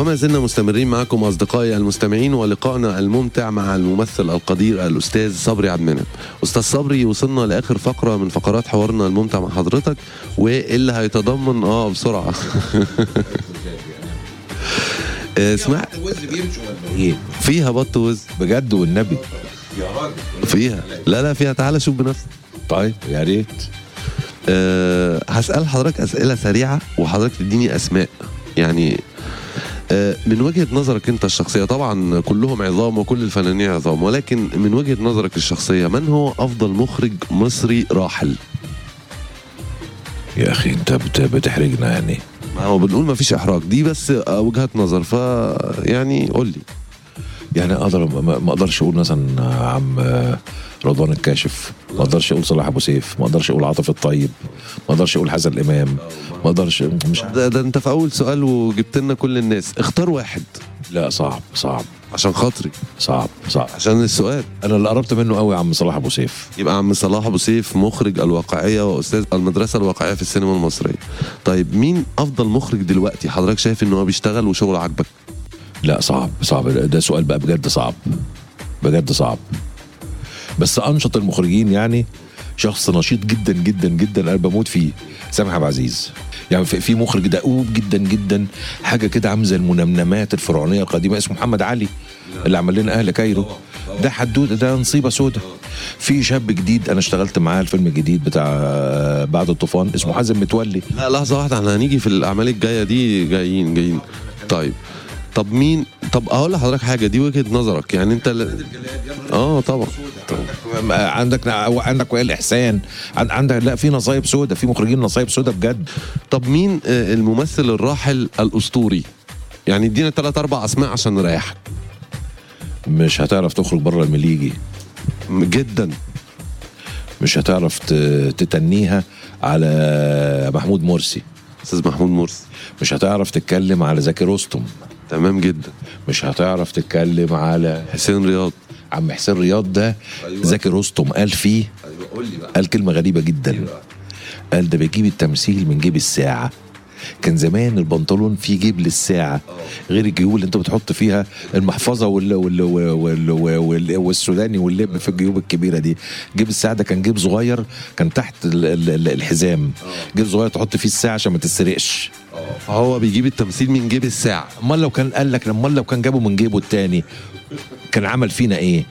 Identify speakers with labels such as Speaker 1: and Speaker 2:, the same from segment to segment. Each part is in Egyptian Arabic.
Speaker 1: وما زلنا مستمرين معكم أصدقائي المستمعين ولقائنا الممتع مع الممثل القدير الأستاذ صبري عبد المنعم أستاذ صبري وصلنا لآخر فقرة من فقرات حوارنا الممتع مع حضرتك واللي هيتضمن اه بسرعة آه، اسمع
Speaker 2: ايه
Speaker 1: فيها بط وز
Speaker 2: بجد والنبي
Speaker 1: فيها لا لا فيها تعالى شوف بنفسك
Speaker 2: طيب يا ريت
Speaker 1: أه هسأل حضرتك أسئلة سريعة وحضرتك تديني أسماء يعني أه من وجهة نظرك أنت الشخصية طبعا كلهم عظام وكل الفنانين عظام ولكن من وجهة نظرك الشخصية من هو أفضل مخرج مصري راحل؟
Speaker 2: يا اخي انت بت- بتحرجنا يعني
Speaker 1: ما هو بنقول ما فيش إحراج دي بس آه، وجهة نظر ف يعني قول لي
Speaker 2: يعني اقدر ما ما اقدرش اقول مثلا عم رضوان الكاشف ما اقدرش اقول صلاح ابو سيف ما اقدرش اقول عاطف الطيب ما اقدرش اقول حسن الامام ما اقدرش مش
Speaker 1: ده, ده أنت في أول سؤال وجبت لنا كل الناس اختار واحد
Speaker 2: لا صعب صعب
Speaker 1: عشان خاطري
Speaker 2: صعب صعب
Speaker 1: عشان السؤال
Speaker 2: انا اللي قربت منه قوي عم صلاح ابو سيف
Speaker 1: يبقى عم صلاح ابو سيف مخرج الواقعيه واستاذ المدرسه الواقعيه في السينما المصريه طيب مين افضل مخرج دلوقتي حضرتك شايف ان هو بيشتغل وشغله عاجبك
Speaker 2: لا صعب صعب ده سؤال بقى بجد صعب بجد صعب بس انشط المخرجين يعني شخص نشيط جدا جدا جدا انا بموت فيه سامح عبد العزيز يعني في في مخرج دؤوب جدا جدا حاجه كده عامله زي المنمنمات الفرعونيه القديمه اسمه محمد علي اللي عمل لنا اهل كايرو ده حدود ده نصيبه سودة في شاب جديد انا اشتغلت معاه الفيلم الجديد بتاع بعد الطوفان اسمه حازم متولي
Speaker 1: لا لحظه واحده احنا هنيجي في الاعمال الجايه دي جايين جايين طيب طب مين طب اقول لحضرتك حاجه دي وجهه نظرك يعني انت ل... اه طبعا
Speaker 2: عندك عندك وائل احسان عن- عندك لا في نصايب سودة في مخرجين نصايب سودة بجد
Speaker 1: طب مين آه، الممثل الراحل الاسطوري يعني ادينا ثلاث اربع اسماء عشان نريحك
Speaker 2: مش هتعرف تخرج بره المليجي
Speaker 1: جدا
Speaker 2: مش هتعرف ت- تتنيها على محمود مرسي
Speaker 1: استاذ محمود مرسي
Speaker 2: مش هتعرف تتكلم على زكي رستم
Speaker 1: تمام جدا
Speaker 2: مش هتعرف تتكلم على
Speaker 1: حسين رياض
Speaker 2: عم حسين رياض ده
Speaker 1: أيوة.
Speaker 2: زكي رستم قال فيه
Speaker 1: ايوه قول لي بقى
Speaker 2: قال كلمة غريبة جدا قال ده بيجيب التمثيل من جيب الساعة كان زمان البنطلون فيه جيب للساعة غير الجيوب اللي انت بتحط فيها المحفظة وال وال وال وال والسوداني واللب في الجيوب الكبيرة دي جيب الساعة ده كان جيب صغير كان تحت ال- ال- ال- الحزام جيب صغير تحط فيه الساعة عشان ما تتسرقش
Speaker 1: فهو بيجيب التمثيل من جيب الساعه
Speaker 2: امال لو كان قال لك امال لو كان جابه من جيبه التاني كان عمل فينا ايه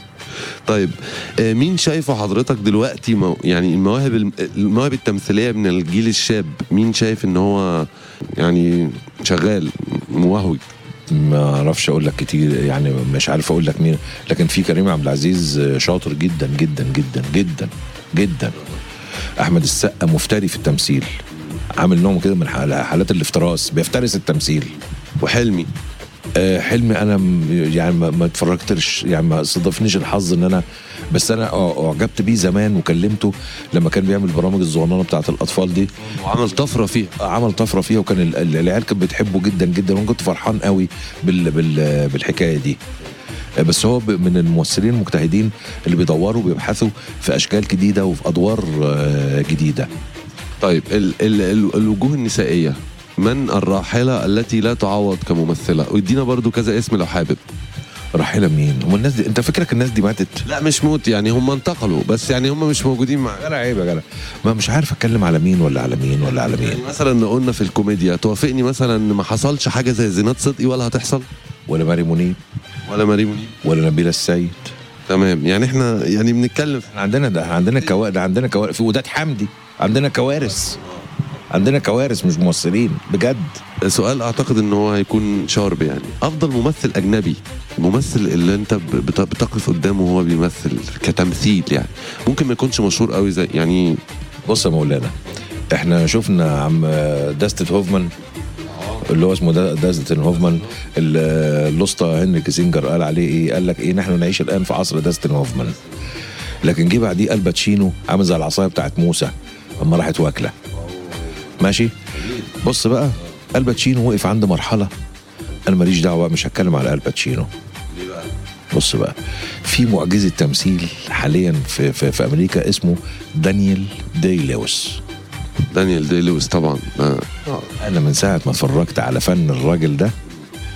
Speaker 1: طيب آه، مين شايفه حضرتك دلوقتي مو يعني المواهب الم- المواهب التمثيليه من الجيل الشاب مين شايف ان هو يعني شغال موهوج
Speaker 2: ما اعرفش اقول لك كتير يعني مش عارف اقول لك مين لكن في كريم عبد العزيز شاطر جدا جدا جدا جدا جدا احمد السقا مفتري في التمثيل عامل نوع كده من حال- حالات الافتراس بيفترس التمثيل
Speaker 1: وحلمي
Speaker 2: آه، حلمي انا م- يعني ما ما اتفرجتش يعني ما صادفنيش الحظ ان انا بس انا آه، اعجبت بيه زمان وكلمته لما كان بيعمل البرامج الصغننه بتاعت الاطفال دي
Speaker 1: وعمل طفره فيها
Speaker 2: عمل طفره فيها وكان ال- ال- العيال كانت بتحبه جدا جدا وانا كنت فرحان قوي بال بال بالحكايه دي بس هو ب- من الممثلين المجتهدين اللي بيدوروا بيبحثوا في اشكال جديده وفي ادوار آه، جديده
Speaker 1: طيب ال ال ال الوجوه النسائيه من الراحله التي لا تعوض كممثله وادينا برضو كذا اسم لو حابب
Speaker 2: راحله مين هم الناس دي انت فكرك الناس دي ماتت
Speaker 1: لا مش موت يعني هم انتقلوا بس يعني هم مش موجودين معانا
Speaker 2: جدع عيب يا جدع ما مش عارف اتكلم على مين ولا على مين ولا على مين
Speaker 1: يعني مثلا لو قلنا في الكوميديا توافقني مثلا ان ما حصلش حاجه زي زينات صدقي ولا هتحصل
Speaker 2: ولا ماري منيب
Speaker 1: ولا مريم منيب
Speaker 2: ولا نبيله السيد
Speaker 1: تمام يعني احنا يعني بنتكلم في
Speaker 2: احنا عندنا ده عندنا كوا... ده عندنا كوارث في وداد حمدي عندنا كوارث عندنا كوارث مش ممثلين بجد
Speaker 1: سؤال اعتقد ان هو هيكون شارب يعني افضل ممثل اجنبي الممثل اللي انت ب- بت- بتقف قدامه وهو بيمثل كتمثيل يعني ممكن ما يكونش مشهور قوي زي يعني
Speaker 2: بص يا مولانا احنا شفنا عم داستن هوفمان اللي هو اسمه دا- داستن هوفمان ال- الاسطى هنري كيسنجر قال عليه ايه قال لك ايه نحن نعيش الان في عصر داستن هوفمان لكن جه بعديه الباتشينو عامل زي العصايه بتاعت موسى اما راحت واكله ماشي بص بقى الباتشينو وقف عند مرحله انا ماليش دعوه بقى، مش هتكلم على الباتشينو بص بقى في معجزه تمثيل حاليا في, في, في امريكا اسمه دانيال دي لويس
Speaker 1: دانيال دي لويس طبعا آه.
Speaker 2: انا من ساعه ما اتفرجت على فن الراجل ده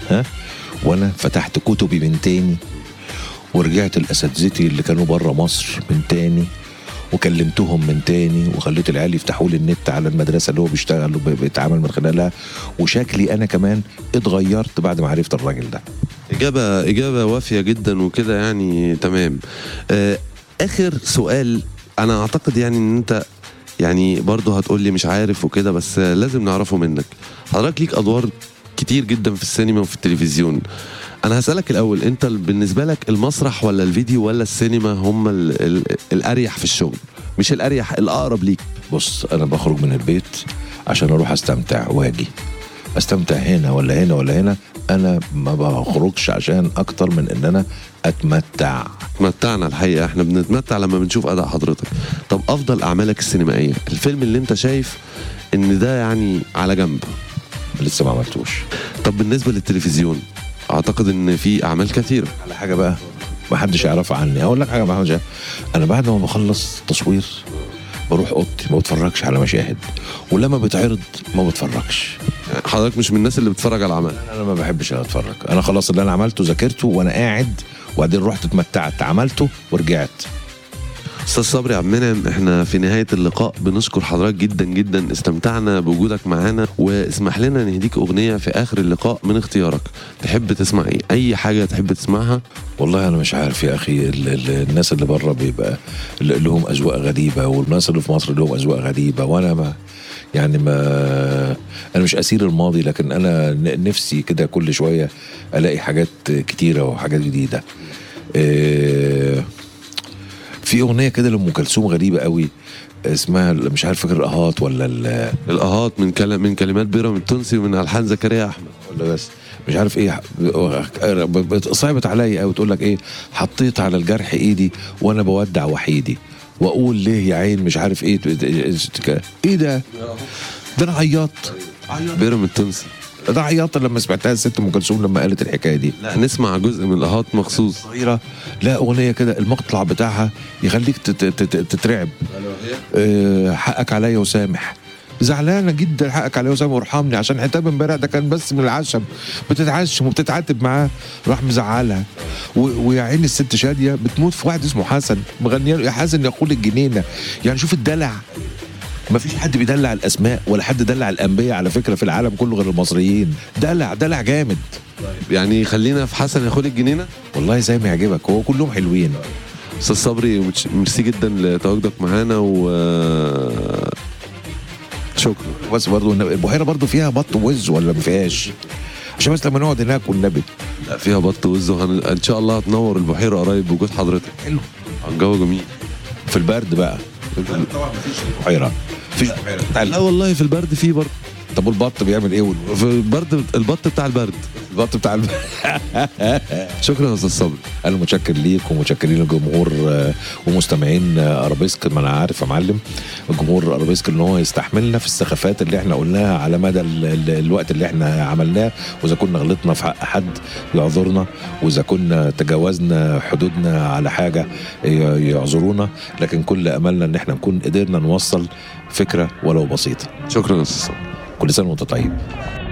Speaker 2: ها وانا فتحت كتبي من تاني ورجعت لاساتذتي اللي كانوا بره مصر من تاني وكلمتهم من تاني وخليت العيال يفتحوا لي النت على المدرسه اللي هو بيشتغل وبيتعامل من خلالها وشكلي انا كمان اتغيرت بعد ما عرفت الراجل ده
Speaker 1: إجابة إجابة وافية جدا وكده يعني تمام آه آخر سؤال أنا أعتقد يعني إن أنت يعني برضه هتقول لي مش عارف وكده بس آه لازم نعرفه منك حضرتك ليك أدوار كتير جدا في السينما وفي التلفزيون أنا هسألك الأول أنت بالنسبة لك المسرح ولا الفيديو ولا السينما هم ال ال الأريح في الشغل مش الأريح الأقرب ليك
Speaker 2: بص انا بخرج من البيت عشان اروح استمتع واجي استمتع هنا ولا هنا ولا هنا انا ما بخرجش عشان اكتر من ان انا اتمتع
Speaker 1: متعنا الحقيقة احنا بنتمتع لما بنشوف أداء حضرتك طب أفضل أعمالك السينمائية الفيلم اللي أنت شايف إن ده يعني على جنب
Speaker 2: لسه ما عملتوش
Speaker 1: طب بالنسبة للتلفزيون أعتقد إن في أعمال كثيرة
Speaker 2: على حاجه بقى ما حدش يعرفها عني اقول لك حاجه ما حدش يعرف. انا بعد ما بخلص تصوير بروح اوضتي ما بتفرجش على مشاهد ولما بتعرض ما بتفرجش
Speaker 1: يعني حضرتك مش من الناس اللي بتتفرج على الأعمال
Speaker 2: انا ما بحبش اتفرج انا خلاص اللي انا عملته ذاكرته وانا قاعد وبعدين رحت اتمتعت عملته ورجعت
Speaker 1: أستاذ صبري عبد المنعم احنا في نهاية اللقاء بنشكر حضرتك جدا جدا استمتعنا بوجودك معانا واسمح لنا نهديك أغنية في آخر اللقاء من اختيارك تحب تسمع إيه أي حاجة تحب تسمعها
Speaker 2: والله انا مش عارف يا اخي ال- ال- الناس اللي بره بيبقى اللي لهم اذواق غريبه والناس اللي في مصر لهم اذواق غريبه وانا ما يعني ما انا مش اسير الماضي لكن انا ن- نفسي كده كل شويه الاقي حاجات كتيره وحاجات جديده إيه، في اغنيه كده لام كلثوم غريبه قوي اسمها مش عارف فاكر الاهات ولا ال-
Speaker 1: الأهات من كلام من كلمات بيرام التونسي ومن ألحان زكريا أحمد
Speaker 2: ولا بس مش عارف ايه بت- صعبت عليا قوي تقول لك ايه حطيت على الجرح ايدي وانا بودع وحيدي واقول ليه يا عين مش عارف ايه ايه ده ده انا عيطت
Speaker 1: بيرام التونسي
Speaker 2: ده عيطت لما سمعتها الست ام كلثوم لما قالت الحكايه دي
Speaker 1: لا نسمع جزء من الأهات مخصوص
Speaker 2: صغيره لا اغنيه كده المقطع بتاعها يخليك تت- تت- تترعب آه، حقك عليا وسامح زعلانه جدا حقك عليا وسامح وارحمني عشان حتاب امبارح ده كان بس من العشم بتتعشم وبتتعاتب معاه راح مزعلها و- ويا عين الست شاديه بتموت في واحد اسمه حسن مغنيه له يا حسن يقول الجنينه يعني شوف الدلع ما فيش حد بيدلع الاسماء ولا حد دلع الانبياء على فكره في العالم كله غير المصريين دلع دلع جامد
Speaker 1: يعني خلينا في حسن يا خد الجنينة
Speaker 2: والله زي ما يعجبك هو كلهم حلوين
Speaker 1: استاذ صبري متش- ميرسي جدا لتواجدك معانا و شكرا
Speaker 2: بس برضه النبي- البحيره برضه فيها بط ووز ولا ما فيهاش عشان بس لما نقعد هناك والنبي
Speaker 1: لا فيها بط وز وهن... ان شاء الله هتنور البحيره قريب بوجود حضرتك
Speaker 2: حلو
Speaker 1: الجو جميل
Speaker 2: في البرد بقى طبعا مفيش بحيره مفيش بحيره بتاع
Speaker 1: لا
Speaker 2: ال-
Speaker 1: والله في البرد في برد
Speaker 2: طب والبط بيعمل ايه وال-
Speaker 1: في البرد البط بتاع البرد
Speaker 2: البط بتاع الب...
Speaker 1: شكرا يا استاذ صبري
Speaker 2: انا متشكر ليك ومتشكرين للجمهور آه، ومستمعين آه، ارابيسك ما انا عارف يا معلم الجمهور ارابيسك ان هو يستحملنا في السخافات اللي احنا قلناها على مدى ال- ال- الوقت اللي احنا عملناه واذا كنا غلطنا في حق حد يعذرنا واذا كنا تجاوزنا حدودنا على حاجه ي- يعذرونا لكن كل املنا ان احنا نكون قدرنا نوصل فكره ولو بسيطه
Speaker 1: شكرا يا استاذ صبري
Speaker 2: كل سنه وانت طيب